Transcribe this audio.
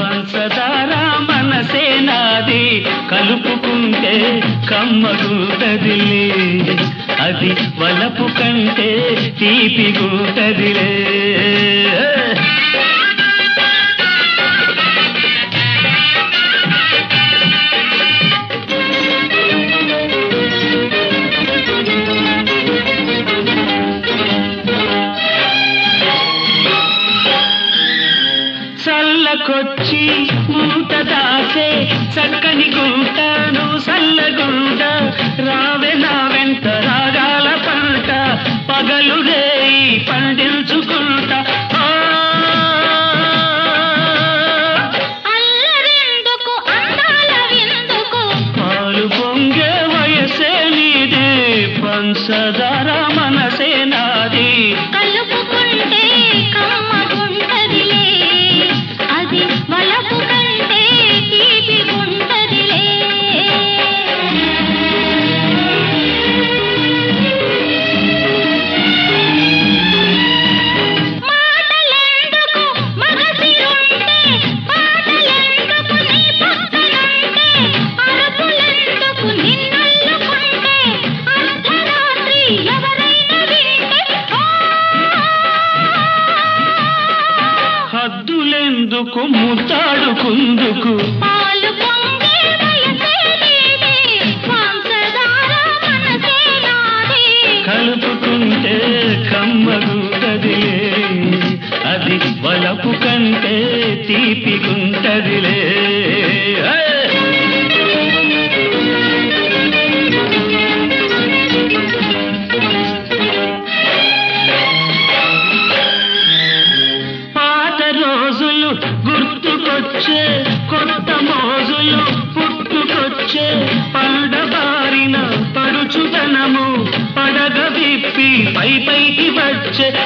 పంచదార మనసే నాది కలుపుకుంటే కమ్మగుంటదిలే అది వలపు కంటే తీపిగుంటదిలే చల్లకొచ్చి మూట దాసే చక్కని గుంటను సల్లగుంట రావే నా వెంట రాగాల పంట పగలు రేయి పండించుకుంటా ఆ, అల్లరెందుకు అందాల విందుకు పాలు పొంగే వయసే నీది పంచదార మనసే నాది కలుపుకుంటే కమ్మగుంటదిలే అది వలపు కంటే తీపిగుంటదిలే మాటలెందుకు మగసిరుంటే మాటలెందుకు నీ పక్కనుంటే అరుపులెందుకు నిన్నల్లుకుంటే అర్ధరాత్రి ఎవరైనా వింటే హద్దులెందుకు ముద్దాడుకుందుకు పాలు పొంగే వయసే నీది పంచదార మనసే నాది కలుపుకుంటే కమ్మగుంటదిలే అది వలపు కంటే తీపిగుంటదిలే ఏ! పాత రోజులు గుర్తుకొచ్చే కొత్త మోజులు పుట్టుకొచ్చే పడబారిన పడుచుదనము పడగ విప్పి పై పైకి వచ్చే